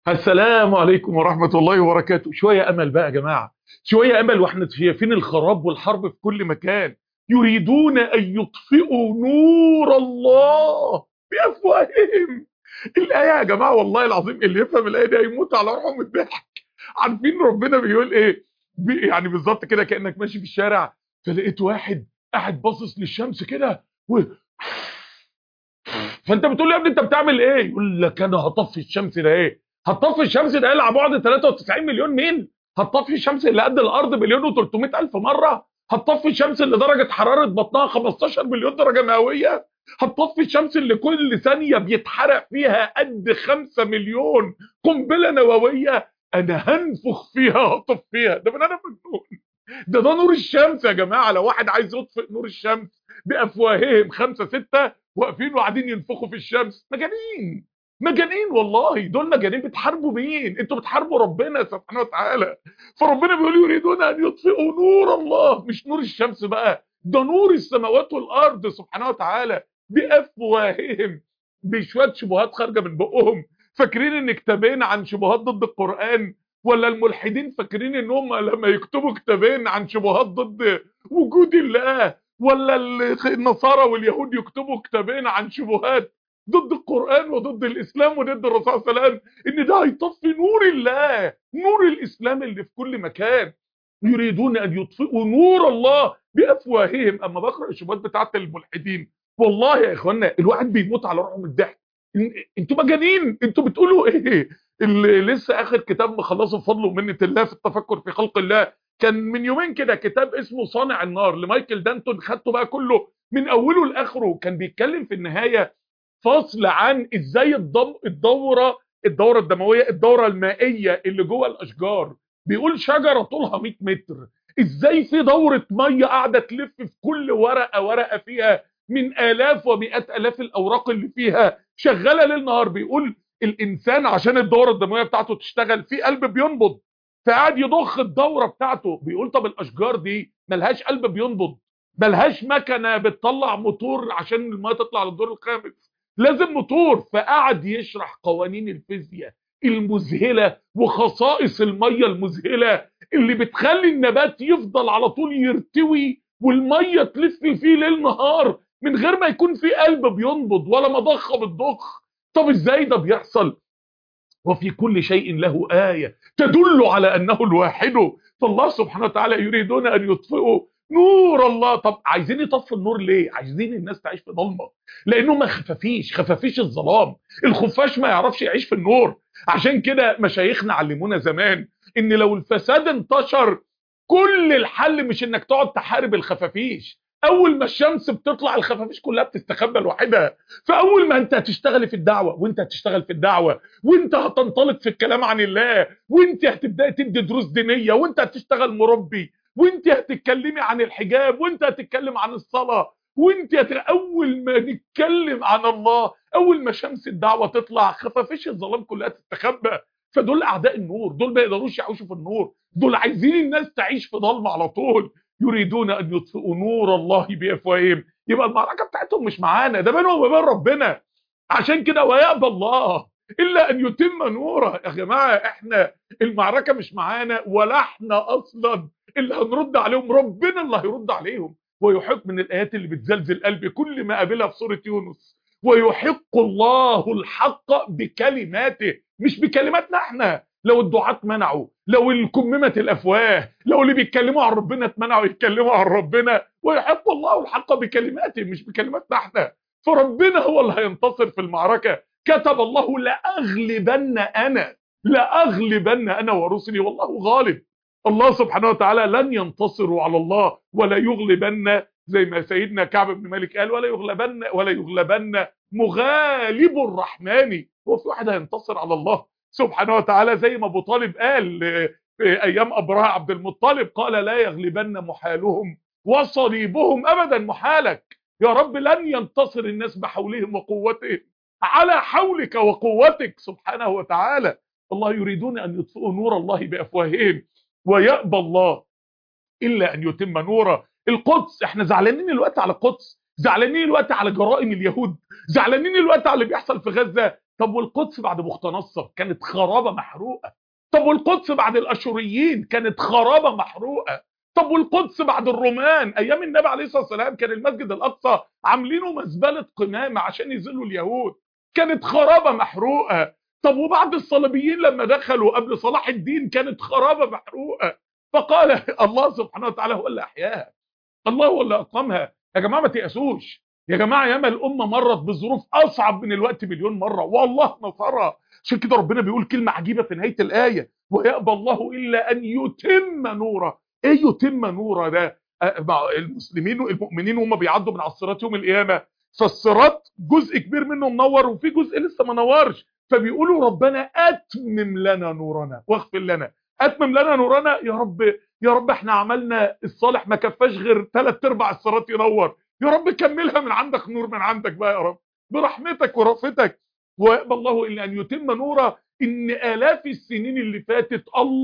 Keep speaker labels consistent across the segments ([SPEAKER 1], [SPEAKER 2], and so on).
[SPEAKER 1] السلام عليكم ورحمة الله وبركاته شوية أمل بقى يا جماعة شوية أمل وإحنا شايفين الخراب والحرب في كل مكان يريدون أن يطفئوا نور الله بأفواههم الآية يا جماعة والله العظيم اللي يفهم الآية دي هيموت على روحه من الضحك عارفين ربنا بيقول إيه بي يعني بالظبط كده كأنك ماشي في الشارع فلقيت واحد قاعد باصص للشمس كده و... فانت بتقول له يا ابني انت بتعمل ايه يقول لك انا هطفي الشمس ده ايه هتطفي الشمس ده على بعد 93 مليون ميل هتطفي الشمس اللي قد الارض مليون و300 الف مره هتطفي الشمس اللي درجه حراره بطنها 15 مليون درجه مئويه هتطفي الشمس اللي كل ثانيه بيتحرق فيها قد 5 مليون قنبله نوويه انا هنفخ فيها هطفيها ده من انا مجنون ده ده نور الشمس يا جماعه لو واحد عايز يطفئ نور الشمس بافواههم خمسه سته واقفين وقاعدين ينفخوا في الشمس مجانين مجانين والله دول مجانين بتحاربوا مين انتوا بتحاربوا ربنا سبحانه وتعالى فربنا بيقول يريدون ان يطفئوا نور الله مش نور الشمس بقى ده نور السماوات والارض سبحانه وتعالى بافواههم بشويه شبهات خارجه من بقهم فاكرين ان كتابين عن شبهات ضد القران ولا الملحدين فاكرين ان هم لما يكتبوا كتابين عن شبهات ضد وجود الله ولا النصارى واليهود يكتبوا كتابين عن شبهات ضد القرآن وضد الإسلام وضد الرسول صلى الله عليه وسلم إن ده هيطفي نور الله نور الإسلام اللي في كل مكان يريدون أن يطفئوا نور الله بأفواههم أما بقرأ الشبهات بتاعت الملحدين والله يا إخوانا الواحد بيموت على روحه من الضحك انتوا مجانين انتوا بتقولوا ايه اللي لسه اخر كتاب مخلصه بفضل ومنه الله في التفكر في خلق الله كان من يومين كده كتاب اسمه صانع النار لمايكل دانتون خدته بقى كله من اوله لاخره كان بيتكلم في النهايه فصل عن ازاي الضم الدوره الدوره الدمويه الدوره المائيه اللي جوه الاشجار بيقول شجره طولها 100 متر ازاي في دوره ميه قاعده تلف في كل ورقه ورقه فيها من الاف ومئات الاف الاوراق اللي فيها شغاله ليل نهار بيقول الانسان عشان الدوره الدمويه بتاعته تشتغل في قلب بينبض فقعد يضخ الدوره بتاعته بيقول طب الاشجار دي ملهاش قلب بينبض ملهاش مكنه بتطلع موتور عشان الميه تطلع للدور الخامس لازم موتور فقعد يشرح قوانين الفيزياء المذهله وخصائص الميه المذهله اللي بتخلي النبات يفضل على طول يرتوي والميه تلف فيه ليل نهار من غير ما يكون في قلب بينبض ولا مضخه بتضخ طب ازاي ده بيحصل وفي كل شيء له آية تدل على أنه الواحد فالله سبحانه وتعالى يريدون أن يطفئوا نور الله طب عايزين يطفوا النور ليه عايزين الناس تعيش في ضلمه لانه ما خفافيش خفافيش الظلام الخفاش ما يعرفش يعيش في النور عشان كده مشايخنا علمونا زمان ان لو الفساد انتشر كل الحل مش انك تقعد تحارب الخفافيش اول ما الشمس بتطلع الخفافيش كلها بتستخبى لوحدها فاول ما انت هتشتغلي في الدعوه وانت هتشتغل في الدعوه وانت هتنطلق في الكلام عن الله وانت هتبداي تدي دروس دينيه وانت هتشتغل مربي وانت هتتكلمي عن الحجاب وانت هتتكلم عن الصلاه وانت هت... اول ما نتكلم عن الله اول ما شمس الدعوه تطلع خفافيش الظلام كلها تستخبى فدول اعداء النور دول ما يقدروش يعيشوا في النور دول عايزين الناس تعيش في ضلمه على طول يريدون ان يطفئوا نور الله بافواههم يبقى المعركه بتاعتهم مش معانا ده بينهم وبين ربنا عشان كده ويأبى الله الا ان يتم نوره يا جماعه احنا المعركه مش معانا ولا احنا اصلا اللي هنرد عليهم ربنا اللي هيرد عليهم ويحق من الايات اللي بتزلزل قلبي كل ما قابلها في سوره يونس ويحق الله الحق بكلماته مش بكلماتنا احنا لو الدعاة منعوا لو الكممت الافواه لو اللي بيتكلموا عن ربنا اتمنعوا يتكلموا عن ربنا ويحق الله الحق بكلماته مش بكلماتنا احنا فربنا هو اللي هينتصر في المعركه كتب الله لاغلبن انا لاغلبن انا ورسلي والله غالب الله سبحانه وتعالى لن ينتصروا على الله ولا يغلبن زي ما سيدنا كعب بن مالك قال ولا يغلبن ولا يغلبن مغالب الرحمن هو في واحد هينتصر على الله سبحانه وتعالى زي ما ابو طالب قال في ايام ابرهه عبد المطلب قال لا يغلبن محالهم وصليبهم ابدا محالك يا رب لن ينتصر الناس بحولهم وقوتهم على حولك وقوتك سبحانه وتعالى الله يريدون ان يطفئوا نور الله بافواههم ويأبى الله الا ان يتم نوره القدس احنا زعلانين الوقت على القدس زعلانين الوقت على جرائم اليهود زعلانين الوقت على اللي بيحصل في غزه طب والقدس بعد بخت نصر كانت خرابه محروقه طب والقدس بعد الاشوريين كانت خرابه محروقه طب والقدس بعد الرومان ايام النبي عليه الصلاه والسلام كان المسجد الاقصى عاملينه مزبله قمامه عشان يذلوا اليهود كانت خرابه محروقه طب وبعد الصليبيين لما دخلوا قبل صلاح الدين كانت خرابه محروقه فقال الله سبحانه وتعالى هو اللي احياها الله هو اللي اقامها يا جماعه ما تيأسوش يا جماعه ياما الامه مرت بظروف اصعب من الوقت مليون مره والله نصرها عشان كده ربنا بيقول كلمه عجيبه في نهايه الايه ويأبى الله الا ان يتم نوره ايه يتم نوره ده المسلمين والمؤمنين وهم بيعدوا من على الصراط يوم القيامه فالصراط جزء كبير منه منور وفي جزء لسه ما نورش فبيقولوا ربنا اتمم لنا نورنا واغفر لنا اتمم لنا نورنا يا رب يا رب احنا عملنا الصالح ما كفاش غير ثلاث ارباع الصراط ينور يا رب كملها من عندك نور من عندك بقى يا رب برحمتك ورأفتك ويقبل الله الا ان يتم نوره ان الاف السنين اللي فاتت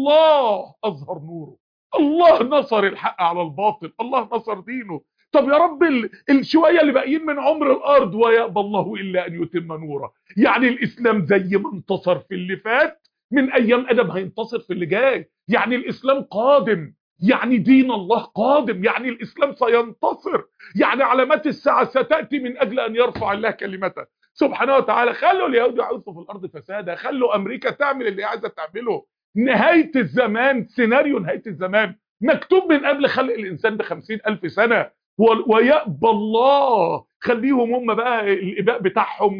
[SPEAKER 1] الله اظهر نوره الله نصر الحق على الباطل الله نصر دينه طب يا رب الشويه اللي باقيين من عمر الارض ويقبل الله الا ان يتم نوره يعني الاسلام زي ما انتصر في اللي فات من ايام ادم هينتصر في اللي جاي يعني الاسلام قادم يعني دين الله قادم يعني الاسلام سينتصر يعني علامات الساعه ستاتي من اجل ان يرفع الله كلمته سبحانه وتعالى خلوا اليهود يعوثوا في الارض فسادا خلوا امريكا تعمل اللي عايزه تعمله نهايه الزمان سيناريو نهايه الزمان مكتوب من قبل خلق الانسان بخمسين الف سنه ويأبى الله خليهم هم بقى الإباء بتاعهم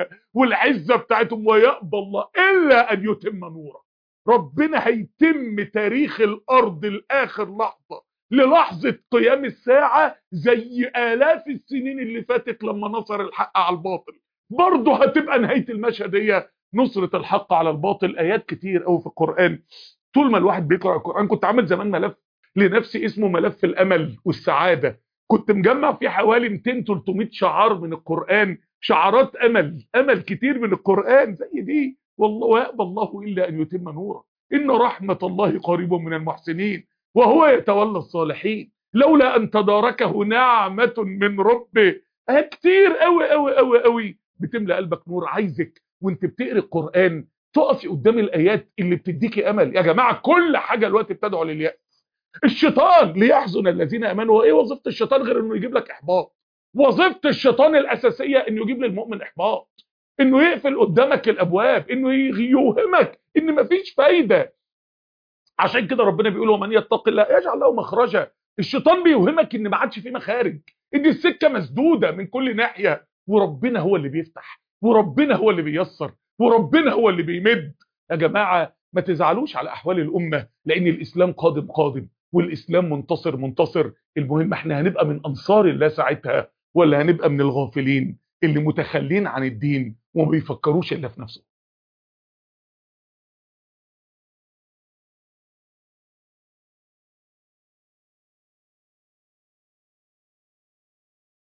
[SPEAKER 1] والعزة بتاعتهم ويأبى الله إلا أن يتم نوره ربنا هيتم تاريخ الأرض لآخر لحظة للحظة قيام الساعة زي آلاف السنين اللي فاتت لما نصر الحق على الباطل برضه هتبقى نهاية المشهد هي نصرة الحق على الباطل آيات كتير قوي في القرآن طول ما الواحد بيقرأ القرآن كنت عامل زمان ملف لنفسي اسمه ملف الأمل والسعادة كنت مجمع فيه حوالي 200 300 شعار من القرآن شعارات امل امل كتير من القرآن زي دي والله ويأبى الله الا ان يتم نوره ان رحمة الله قريب من المحسنين وهو يتولى الصالحين لولا ان تداركه نعمة من ربه كتير قوي قوي قوي قوي بتملى قلبك نور عايزك وانت بتقري القرآن تقفي قدام الايات اللي بتديكي امل يا جماعة كل حاجة الوقت بتدعو لليأس الشيطان ليحزن الذين امنوا وايه وظيفه الشيطان غير انه يجيب لك احباط وظيفه الشيطان الاساسيه انه يجيب للمؤمن احباط انه يقفل قدامك الابواب انه يوهمك ان مفيش فايده عشان كده ربنا بيقول ومن يتق الله يجعل له مخرجا الشيطان بيوهمك ان ما عادش في مخارج ان السكه مسدوده من كل ناحيه وربنا هو اللي بيفتح وربنا هو اللي بييسر وربنا هو اللي بيمد يا جماعه ما تزعلوش على احوال الامه لان الاسلام قادم قادم والاسلام منتصر منتصر المهم احنا هنبقى من انصار الله ساعتها ولا هنبقى من الغافلين اللي متخلين عن الدين وما بيفكروش الا في نفسهم